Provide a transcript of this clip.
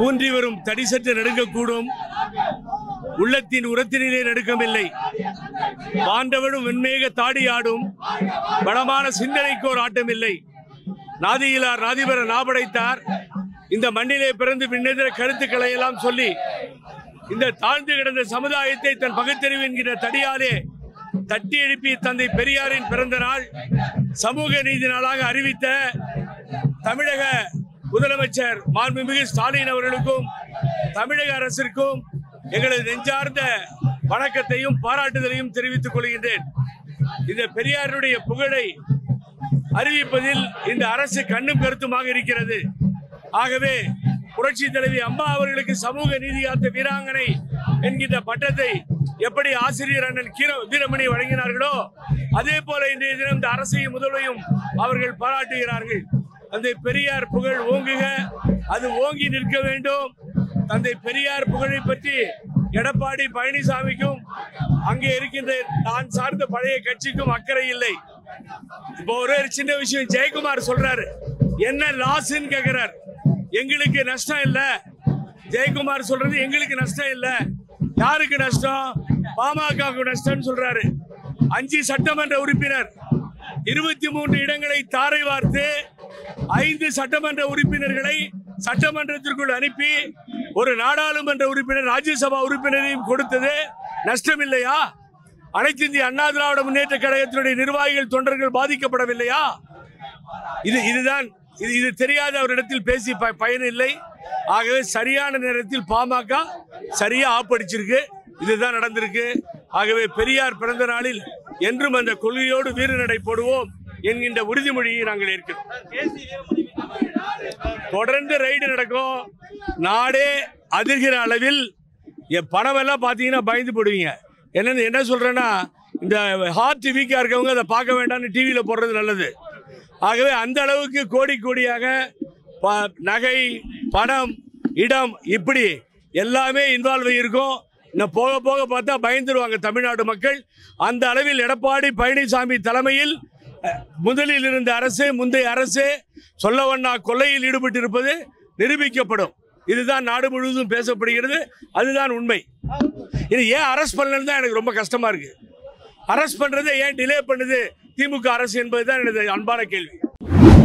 ஊன்றி வரும் தடி சற்று நடுங்கக்கூடும் உள்ளத்தின் உரத்தினிலே நடுக்கமில்லை பாண்டவனும் வெண்மேக தாடியாடும் பலமான சிந்தனைக்கோர் ஆட்டமில்லை நாதியிலார் நாதிபர நாபடைத்தார் இந்த மண்ணிலே பிறந்து பின்னெதிர கருத்துக்களை எல்லாம் சொல்லி இந்த தாழ்ந்து கிடந்த சமுதாயத்தை தன் பகுத்தறிவு என்கிற தடியாலே தட்டி எழுப்பி தந்தை பெரியாரின் பிறந்த நாள் சமூக நீதி நாளாக அறிவித்த தமிழக முதலமைச்சர் மாண்புமிகு ஸ்டாலின் அவர்களுக்கும் தமிழக அரசிற்கும் எங்களது நெஞ்சார்ந்த வணக்கத்தையும் பாராட்டுதலையும் தெரிவித்துக் கொள்கின்றேன் இந்த பெரியாருடைய புகழை அறிவிப்பதில் இந்த அரசு கண்ணும் கருத்துமாக இருக்கிறது ஆகவே புரட்சி தலைவி அம்மா அவர்களுக்கு சமூக நீதியாத்த வீராங்கனை என்கின்ற பட்டத்தை எப்படி ஆசிரியர் அண்ணன் கீர- வீரமணி வழங்கினார்களோ அதே போல இன்றைய தினம் இந்த அரசையும் முதல்வையும் அவர்கள் பாராட்டுகிறார்கள் தந்தை பெரியார் புகழ் ஓங்குக அது ஓங்கி நிற்க வேண்டும் தந்தை பெரியார் புகழை பற்றி எடப்பாடி பழனிசாமிக்கும் அங்கே இருக்கின்ற நான் சார்ந்த பழைய கட்சிக்கும் அக்கறை இல்லை இப்போ ஒரே ஒரு சின்ன விஷயம் ஜெயக்குமார் சொல்றாரு என்ன லாஸ்ன்னு கேக்குறார் எங்களுக்கு நஷ்டம் இல்ல ஜெயக்குமார் சொல்றது எங்களுக்கு நஷ்டம் இல்ல யாருக்கு நஷ்டம் பாமகவுக்கு நஷ்டம்னு சொல்றாரு அஞ்சு சட்டமன்ற உறுப்பினர் இருபத்தி மூன்று இடங்களை தாரை வார்த்து ஐந்து சட்டமன்ற உறுப்பினர்களை சட்டமன்றத்திற்குள் அனுப்பி ஒரு நாடாளுமன்ற உறுப்பினர் ராஜ்யசபா உறுப்பினரையும் கொடுத்தது நஷ்டம் இல்லையா அனைத்து இந்திய அண்ணா திராவிட முன்னேற்ற கழகத்தினுடைய நிர்வாகிகள் தொண்டர்கள் பாதிக்கப்படவில்லையா இது இதுதான் இது இது தெரியாத அவரிடத்தில் பேசி ப- பயன் இல்லை ஆகவே சரியான நேரத்தில் பாமக சரியா ஆப்படிச்சிருக்கு இதுதான் நடந்திருக்கு ஆகவே பெரியார் பிறந்த நாளில் என்றும் அந்த கொள்கையோடு வீறு நடை போடுவோம் என்கின்ற உறுதிமொழியை நாங்கள் ஏற்கிறோம் தொடர்ந்து ரைடு நடக்கும் நாடே அதிர்கிற அளவில் என் பணம் எல்லாம் பார்த்தீங்கன்னா பயந்து போடுவீங்க என்னன்னு என்ன சொல்றேன்னா இந்த ஹார்ட் வீக்காக இருக்கவங்க அதை பார்க்க வேண்டாம்னு டிவியில் போடுறது நல்லது ஆகவே அந்த அளவுக்கு கோடி கோடியாக ப- நகை பணம் இடம் இப்படி எல்லாமே இன்வால்வ் ஆகியிருக்கும் இன்னும் போக போக பார்த்தா பயந்துருவாங்க தமிழ்நாடு மக்கள் அந்த அளவில் எடப்பாடி பழனிசாமி தலைமையில் அஹ், முதலில் இருந்த அரசு முந்தைய அரசு சொல்லவண்ணா கொள்ளையில் ஈடுபட்டிருப்பது நிரூபிக்கப்படும் இதுதான் நாடு முழுவதும் பேசப்படுகிறது அதுதான் உண்மை இது ஏன் அரெஸ்ட் பண்ணலன்னு தான் எனக்கு ரொம்ப கஷ்டமா இருக்கு அரெஸ்ட் பண்றதை ஏன் டிலே பண்ணுது திமுக அரசு என்பதுதான் எனது அன்பான கேள்வி